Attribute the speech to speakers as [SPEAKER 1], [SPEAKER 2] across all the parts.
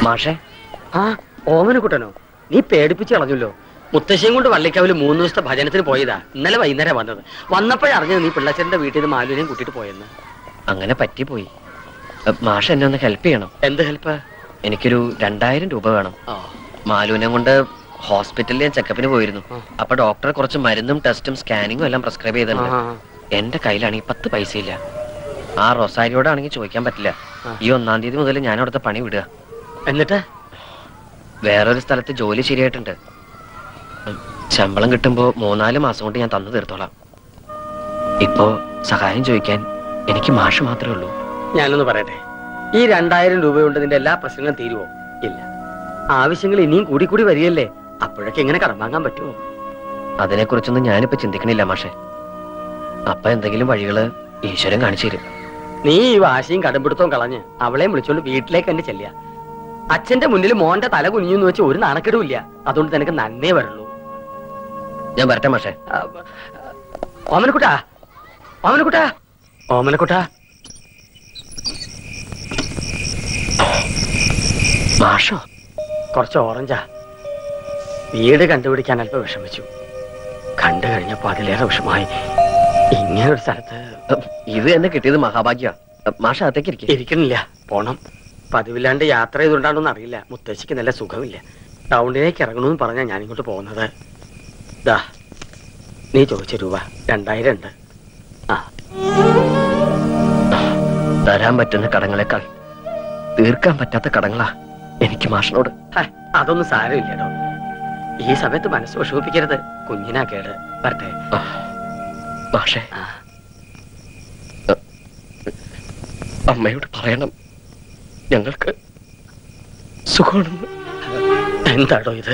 [SPEAKER 1] മാഷേ
[SPEAKER 2] ആ ഓമനക്കുട്ടനോ നീ പേടിപ്പിച്ച് കളഞ്ഞല്ലോ മുത്തശ്ശിയും കൊണ്ട് വള്ളിക്കാവില് മൂന്ന് ദിവസത്തെ ഭജനത്തിന് പോയതാ ഇന്നലെ വൈകുന്നേരം വന്നത് വന്നപ്പോഴറിഞ്ഞത് നീ പിള്ളച്ചന്റെ വീട്ടിൽ നിന്ന് മാലുവിനെയും കൂട്ടിയിട്ട് പോയെന്ന്
[SPEAKER 1] അങ്ങനെ പറ്റിപ്പോയി അ, മാഷ് എന്നെ ഒന്ന് ഹെൽപ്പ് ചെയ്യണം
[SPEAKER 2] എന്ത് ഹെൽപ്പ്
[SPEAKER 1] എനിക്കൊരു രണ്ടായിരം രൂപ വേണം
[SPEAKER 2] ആ
[SPEAKER 1] മാലുവിനെ കൊണ്ട് ഹോസ്പിറ്റലിൽ ഞാൻ ചെക്കപ്പിന് പോയിരുന്നു
[SPEAKER 2] ആ.
[SPEAKER 1] അപ്പൊ ഡോക്ടർ കുറച്ച് മരുന്നും ടെസ്റ്റും സ്കാനിങ്ങും എല്ലാം പ്രിസ്ക്രൈബ് ചെയ്തിട്ടുണ്ട്
[SPEAKER 2] ആ,
[SPEAKER 1] എന്റെ കയ്യിലാണെങ്കിൽ പത്ത് പൈസ ഇല്ല ആ റൊസാരിയോടാണെങ്കിൽ ചോദിക്കാൻ പറ്റില്ല
[SPEAKER 2] ആ.
[SPEAKER 1] ഈ ഒന്നാം തീയതി മുതൽ ഞാൻ അവിടുത്തെ പണി വിടുക
[SPEAKER 2] എന്നിട്ട്
[SPEAKER 1] വേറൊരു സ്ഥലത്ത് ജോലി ശരിയായിട്ടുണ്ട് ഉം, ശമ്പളം കിട്ടുമ്പോ മൂന്നാല് മാസം കൊണ്ട് ഞാൻ തന്നു തീർത്തോളാം ഇപ്പോ സഹായം ചോദിക്കാൻ എനിക്ക് മാഷ് മാത്രമേ ഉള്ളൂ
[SPEAKER 2] ഞാനൊന്ന് പറയട്ടെ ഈ രണ്ടായിരം രൂപ കൊണ്ട് നിന്റെ എല്ലാ പ്രശ്നങ്ങളും തീരുവോ ഇല്ല ആവശ്യങ്ങൾ ഇനിയും കൂടി കൂടി വരികയല്ലേ അപ്പോഴൊക്കെ എങ്ങനെ കടം വാങ്ങാൻ പറ്റുമോ
[SPEAKER 1] അതിനെക്കുറിച്ചൊന്നും ഞാനിപ്പോ ചിന്തിക്കണില്ല മാഷെ അപ്പൊ എന്തെങ്കിലും വഴികള് ഈശ്വരൻ കാണിച്ചു തരും
[SPEAKER 2] നീ ഈ വാശിയും കടുംപിടുത്തവും കളഞ്ഞ് അവളെയും വിളിച്ചോണ്ട് വീട്ടിലേക്ക് തന്നെ ചെല്ലുക അച്ഛന്റെ മുന്നിൽ മോന്റെ തല കുനിഞ്ഞെന്ന് വെച്ച് ഒരു നാണക്കെടുമില്ല അതുകൊണ്ട് നിനക്ക് നന്നേ വരുള്ളൂ
[SPEAKER 1] ഞാൻ വരട്ടെ മാഷെ
[SPEAKER 2] ആ, ഓമനക്കുട്ടാ ഓമനക്കുട്ടാ ഓമനക്കുട്ടാ
[SPEAKER 1] മാഷോ
[SPEAKER 2] കുറച്ച് ഓറഞ്ചാ വീട് കണ്ടുപിടിക്കാൻ അല്പം വിഷമിച്ചു കണ്ടു കഴിഞ്ഞപ്പോ അതിലേറെ വിഷമായി ഇങ്ങനെ ഒരു സ്ഥലത്ത്
[SPEAKER 1] ഉം, ഇത് എന്നെ കിട്ടിയത് മഹാഭാഗ്യ മാഷ അകത്തേക്ക് ഇരിക്കും
[SPEAKER 2] ഇരിക്കണില്ല പോണം പതിവില്ലാണ്ട് യാത്ര ചെയ്തുകൊണ്ടാണെന്ന് അറിയില്ല മുത്തശ്ശിക്ക് നല്ല സുഖമില്ല ടൗണിലേക്ക് ഇറങ്ങണമെന്ന് പറഞ്ഞാ ഞാൻ ഇങ്ങോട്ട് പോകുന്നത് ദാ നീ ചോദിച്ച രൂപ രണ്ടായിരം ഉണ്ട് ആ
[SPEAKER 1] തരാൻ പറ്റുന്ന കടങ്ങളെക്കാൾ തീർക്കാൻ പറ്റാത്ത കടങ്ങളാ എനിക്ക് മാഷിനോട്
[SPEAKER 2] ഹ, അതൊന്നും സാരമില്ലടോ ഈ സമയത്ത് മനസ്സ് വിഷമിപ്പിക്കരുത് കുഞ്ഞിനാ കേട് വരട്ടെ
[SPEAKER 1] ആ, മാഷെ
[SPEAKER 2] ആ
[SPEAKER 1] അമ്മയോട് പറയണം ഞങ്ങൾക്ക് സുഖമാണെന്ന്
[SPEAKER 2] എന്താടോ ഇത്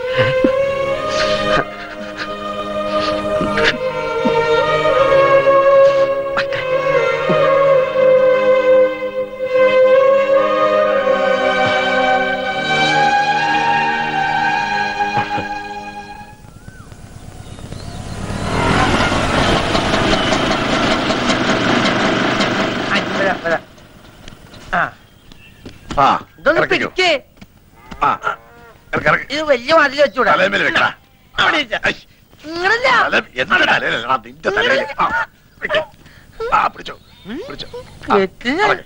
[SPEAKER 3] ആ
[SPEAKER 4] ഇതൊന്ന്
[SPEAKER 3] ഇറക്കിക്കോ.
[SPEAKER 4] പിടിക്കേ
[SPEAKER 3] ആ ഇറക്ക്, ഇറക്ക്.
[SPEAKER 4] ഇത് വലിയ മതിൽ വെച്ചൂടാ
[SPEAKER 3] തലമേൽ വെക്കടാ.
[SPEAKER 4] അവിടെ ഇരിക്ക.
[SPEAKER 3] ഐ,
[SPEAKER 4] നിങ്ങളില്ല
[SPEAKER 3] തല- എന്റെ തലയിലല്ലടാ, നിന്റെ തലയില്. ആ, പിടിക്ക്. ആ, പിടിച്ചോ പിടിച്ചോ ആ,
[SPEAKER 4] വെക്ക്.
[SPEAKER 3] ഇറക്ക്.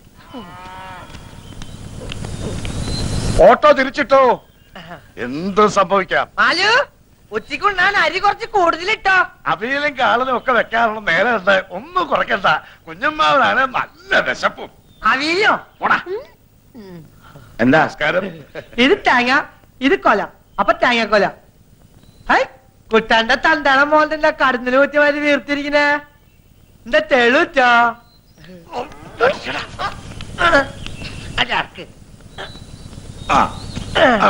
[SPEAKER 3] ഓട്ടോ തിരിച്ചിട്ടോ എന്തും സംഭവിക്കാം
[SPEAKER 4] മാലു ഉച്ചക്ക് ഉണ്ണാൻ അരി കുറച്ച് കൂടുതലിട്ടോ
[SPEAKER 3] അവിയലും കാളനും ഒക്കെ വെക്കാനുള്ള നേരമുണ്ട് ഒന്നും കുറയ്ക്കണ്ട കുഞ്ഞമ്മാവനാണ് നല്ല വിശപ്പും
[SPEAKER 4] അവിയോ
[SPEAKER 3] പോടാ എന്താ നമസ്കാരം
[SPEAKER 4] ഇത് തേങ്ങ ഇത് കൊല അപ്പൊ തേങ്ങ കൊല ഹൈ കുട്ടാന്റെ തന്താണ മോളുടെ കടന്നില് കുത്തി മാതിരി വീർത്തിരിക്കണേ എന്താ തെളുറ്റോ അതാർക്ക്
[SPEAKER 3] ആ ആ.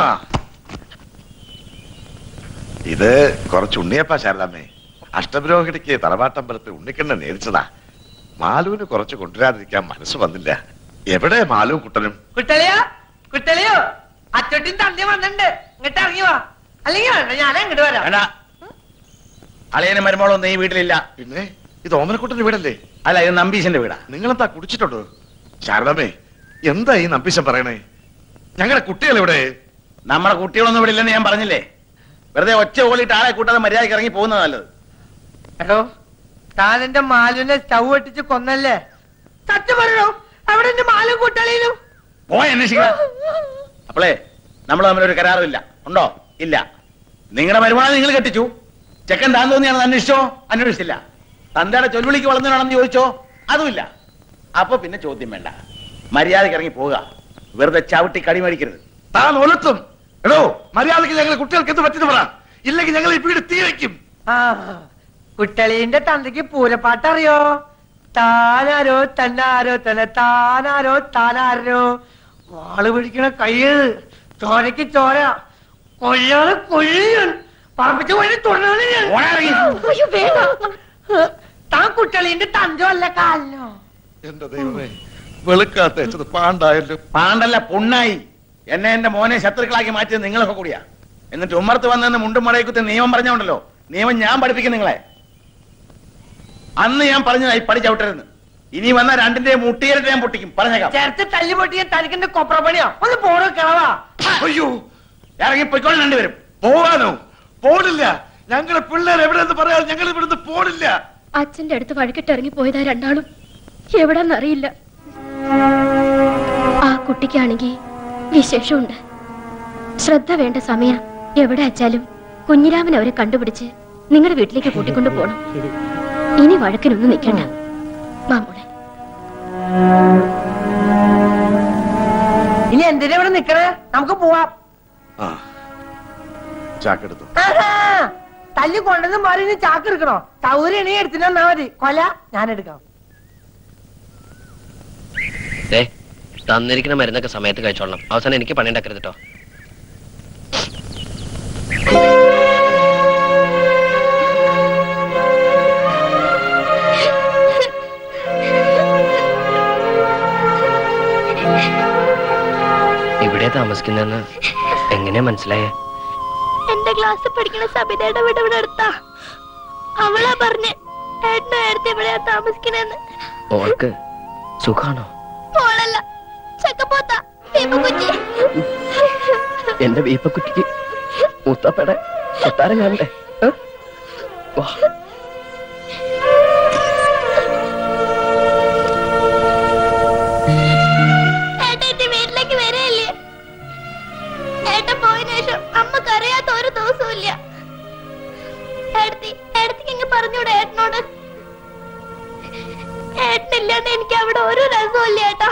[SPEAKER 3] ഇത് കുറച്ച് ഉണ്ണിയപ്പ ശാരദാമ്മേ അഷ്ടപുരോഹിണിക്ക് തറവാട്ടമ്പലത്തിൽ ഉണ്ണിക്കണ്ണ നേരിച്ചതാ മാലുവിന് കുറച്ച് കൊണ്ടുവരാതിരിക്കാൻ മനസ്സ് വന്നില്ല എവിടെ മാലു കുട്ടനും
[SPEAKER 4] കുട്ടളിയോ കുട്ടളിയോ അച്ചോട്ടിൻ തന്തി വന്നിട്ടുണ്ട് ഇങ്ങോട്ട് ഇറങ്ങി വാ അല്ലെങ്കിൽ വേണ്ട ഞാൻ അങ്ങോട്ട് വരാം
[SPEAKER 5] വേണ്ട അളിയനും മരുമോളൊന്നും ഈ വീട്ടിലില്ല
[SPEAKER 3] പിന്നെ ഇത് ഓമനക്കുട്ടന്റെ വീടല്ലേ
[SPEAKER 5] അല്ല ഇത് നമ്പീശന്റെ വീടാ
[SPEAKER 3] നിങ്ങളെന്താ കുടിച്ചിട്ടുണ്ടോ ശാരദാമ്മേ എന്താ ഈ നമ്പീശൻ പറയണേ ഞങ്ങളുടെ കുട്ടികൾ ഇവിടെ
[SPEAKER 5] നമ്മുടെ കുട്ടികളൊന്നും ഇവിടെ ഇല്ലെന്ന് ഞാൻ പറഞ്ഞില്ലേ വെറുതെ ഒറ്റ ഓളിയിട്ട് ആളെ കൂട്ടാതെ മര്യാദയ്ക്ക് ഇറങ്ങി പോകുന്നത് നല്ലത്
[SPEAKER 4] എടോ താൻ എന്റെ മാലുവിനെ സ്റ്റൗ ഒട്ടിച്ച് കൊന്നല്ലേ സത്യം പറയണോ അവിടെ എന്റെ മാലും കുട്ടളിയിലും
[SPEAKER 5] പോയി അന്വേഷിക്കണം അപ്പോളേ നമ്മൾ തമ്മിലൊരു കരാറില്ല ഉണ്ടോ ഇല്ല നിങ്ങളുടെ മരുമോളെ നിങ്ങൾ കെട്ടിച്ചു ചെക്കൻ താൻ തോന്നിയാണെന്ന് അന്വേഷിച്ചോ അന്വേഷിച്ചില്ല തന്തയുടെ ചൊൽവിളിക്ക് വളർന്നതാണെന്ന് ചോദിച്ചോ അതുമില്ല അപ്പൊ പിന്നെ ചോദ്യം വേണ്ട മര്യാദയ്ക്ക് ഇറങ്ങി പോവുക വെറുതെ ചവിട്ടി കടി മേടിക്കരുത്
[SPEAKER 3] താൻ ഒലത്തും എടോ മര്യാദക്ക് ഞങ്ങൾ കുട്ടികൾക്ക് എന്ത് പറ്റുന്നു പറ ഇല്ലെങ്കിൽ ഞങ്ങൾ ഈ വീട് തീ വയ്ക്കും
[SPEAKER 4] ആ കുട്ടളീന്റെ തന്തയ്ക്ക് പൂരപ്പാട്ട് അറിയോ താനാരോ തന്നാരോ തന്നെ താനാരോ താനാരോ വാള് പിടിക്കണ കയ്യത് ചോരക്ക് ചോര കൊല്ലാതെ കൊല്ലിയൻ പറപ്പിച്ച വഴി തുടങ്ങി
[SPEAKER 5] ഓടാ
[SPEAKER 4] താൻ കുട്ടളീന്റെ തന്തോ അല്ല കാലിനോ
[SPEAKER 3] എന്റെ ദൈവമേ വെളുക്കാത്ത വെച്ചത് പാണ്ടായല്ലോ
[SPEAKER 5] പാണ്ടല്ല പുണ്ണായി എന്നെ എന്റെ മോനെ ശത്രുക്കളാക്കി മാറ്റിയത് നിങ്ങളൊക്കെ കൂടിയാ എന്നിട്ട് ഉമ്മർത്ത് വന്നെന്ന് മുണ്ടും മടയക്കുത്തി നിയമം പറഞ്ഞോണ്ടല്ലോ നിയമം ഞാൻ പഠിപ്പിക്കും നിങ്ങളെ അന്ന് ഞാൻ പറഞ്ഞതായി പഠിച്ചവിട്ടരുന്ന് ഇനി വന്ന രണ്ടിന്റെ മുട്ടിയിട്ട് ഞാൻ പൊട്ടിക്കും പറഞ്ഞേക്കാം
[SPEAKER 4] ചേർത്ത് തല്ലി പൊട്ടിയ തനിക്കെന്റെ കൊപ്രപ്പണിയോ ഒന്ന് പോണോ കിളവാ
[SPEAKER 3] അയ്യോ
[SPEAKER 5] ഇറങ്ങി പൊയ്ക്കോളും രണ്ടുപേരും
[SPEAKER 3] പോവാനോ പോണില്ല ഞങ്ങളുടെ പിള്ളേർ എവിടെയെന്ന് പറയാതെ ഞങ്ങൾ ഇവിടുന്ന് പോണില്ല
[SPEAKER 6] അച്ഛന്റെ അടുത്ത് വഴക്കിട്ട് ഇറങ്ങി പോയതാ രണ്ടാളും എവിടെന്നറിയില്ല ആ കുട്ടിക്കാണെങ്കിൽ വിശേഷമുണ്ട് ശ്രദ്ധ വേണ്ട സമയ എവിടെ അച്ചാലും കുഞ്ഞിരാമൻ അവരെ കണ്ടുപിടിച്ച് നിങ്ങളുടെ വീട്ടിലേക്ക് കൂട്ടിക്കൊണ്ടു പോണം ഇനി വഴക്കിനൊന്നും നിൽക്കണ്ട മാമോളെ
[SPEAKER 4] ഇനി എന്തിനാ ഇവിടെ നിക്കണേ നമുക്ക് പോവാം
[SPEAKER 3] ആ ചാക്കെടുത്തു
[SPEAKER 4] ആഹാ, തല്ലി കൊണ്ടത് മാറി ഇനി ചാക്ക് എടുക്കണോ സൗകര്യം നീ എടുത്തിട്ട് വന്നാ മതി കൊല ഞാൻ എടുക്കാം
[SPEAKER 1] ദേ തന്നിരിക്കുന്ന മരുന്നൊക്കെ സമയത്ത് കഴിച്ചോളണം അവസാനം എനിക്ക് പണി ഉണ്ടാക്കരുത് കേട്ടോ ഇവിടെ താമസിക്കുന്നെന്ന് എങ്ങനെയാ മനസ്സിലായേ
[SPEAKER 6] എന്റെ ക്ലാസ്സിൽ പഠിക്കുന്ന സബിതയുടെ വീട് ഇവിടെ അടുത്താ അവളാ പറഞ്ഞ് ഏട്ടനും ഏടത്തി എവിടെയാ താമസിക്കണേന്ന്
[SPEAKER 1] ഓൾക്ക് സുഖാണോ
[SPEAKER 6] മോളല്ല ചക്കപ്പോത്ത കുഞ്ഞി
[SPEAKER 1] എന്റെ വീപ്പക്കുറ്റിക്ക് മൂത്തപ്പടെ കൊട്ടാരം കാണണ്ടേ ഏ? വാ
[SPEAKER 6] ഏട്ടത്തി വീട്ടിലേക്ക് വരെയല്ലേ ഏട്ടൻ പോയതിനു ശേഷം അമ്മക്ക് അറിയാത്ത ഒരു ദിവസവും ഇല്ല ഏടത്തി ഏടത്തിക്ക് ഇങ്ങ് പറഞ്ഞൂടെ ഏട്ടനോട് ഏട്ടനില്ലാണ്ട് എനിക്ക് അവിടെ ഒരു രസവും ഇല്ല ഏട്ടാ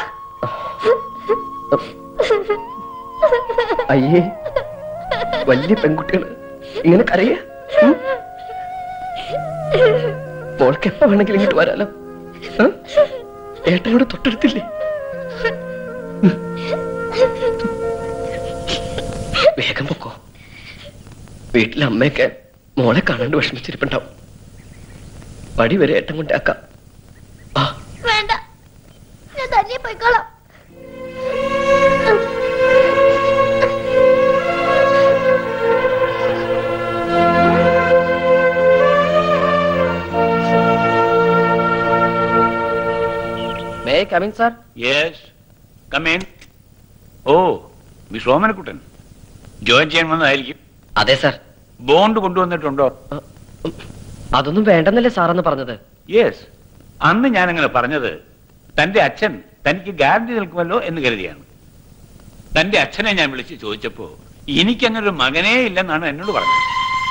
[SPEAKER 1] അയ്യേ വലിയ പെൺകുട്ടികള് ഇങ്ങനെ കരയ മോൾക്ക് എപ്പോ വേണമെങ്കിലും ഇങ്ങോട്ട് വരാലോ ഏ? ഏട്ടനോട് തൊട്ടടുത്തില്ലേ വേഗം പൊക്കോ വീട്ടിലെ അമ്മയൊക്കെ മോളെ കാണാണ്ട് വിഷമിച്ചിരിപ്പുണ്ടാവും പടി വരെ ഏട്ടൻ കൊണ്ടാക്കാം ആ
[SPEAKER 6] വേണ്ട ഞാൻ തന്നെ പോയിക്കോളാം
[SPEAKER 1] may come in sir
[SPEAKER 7] yes come in ഓ മിസ് ഓമനക്കുട്ടൻ ജോയിൻ ചെയ്യാൻ വന്നതായിരിക്കും
[SPEAKER 1] അതെ സാർ
[SPEAKER 7] ബോണ്ട് കൊണ്ടുവന്നിട്ടുണ്ടോ
[SPEAKER 1] അതൊന്നും വേണ്ടെന്നല്ലേ സാറെന്ന് പറഞ്ഞത്
[SPEAKER 7] യെസ് അന്ന് ഞാൻ അങ്ങനെ പറഞ്ഞത് തന്റെ അച്ഛൻ തനിക്ക് ഗ്യാരണ്ടി നിൽക്കുമല്ലോ എന്ന് കരുതിയാണ് തന്റെ അച്ഛനെ ഞാൻ വിളിച്ച് ചോദിച്ചപ്പോ എനിക്കങ്ങനെ ഒരു മകനേ ഇല്ലെന്നാണ് എന്നോട് പറഞ്ഞത്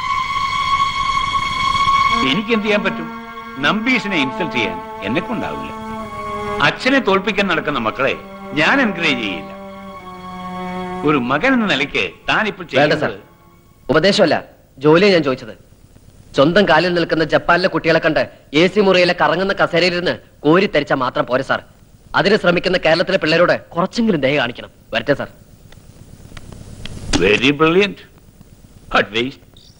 [SPEAKER 7] എനിക്ക് എന്ത് ചെയ്യാൻ പറ്റും നമ്പീസിനെ ഇൻസൾട്ട് ചെയ്യാൻ എന്നെ കൊണ്ടാവില്ല അച്ഛനെ തോൽപ്പിക്കാൻ നടക്കുന്ന മക്കളെ ഞാൻ എൻകറേജ് ചെയ്യില്ല ഒരു മകൻ എന്ന നിലയ്ക്ക് താൻ ഇപ്പോൾ
[SPEAKER 1] വേണ്ട സാർ
[SPEAKER 7] ചെയ്യുന്നത്
[SPEAKER 1] ഉപദേശമല്ല ജോലിയാണ് ഞാൻ ചോദിച്ചത് സ്വന്തം കാലിൽ നിൽക്കുന്ന ജപ്പാനിലെ കുട്ടികളെ കണ്ട് എ സി മുറിയിലെ കറങ്ങുന്ന കസേരയിരുന്ന് കോരി തരിച്ച മാത്രം പോരെ സാർ അതിന് ശ്രമിക്കുന്ന കേരളത്തിലെ പിള്ളേരോട് കുറച്ചെങ്കിലും ദയ കാണിക്കണം വരട്ടെ sir
[SPEAKER 7] very brilliant but waste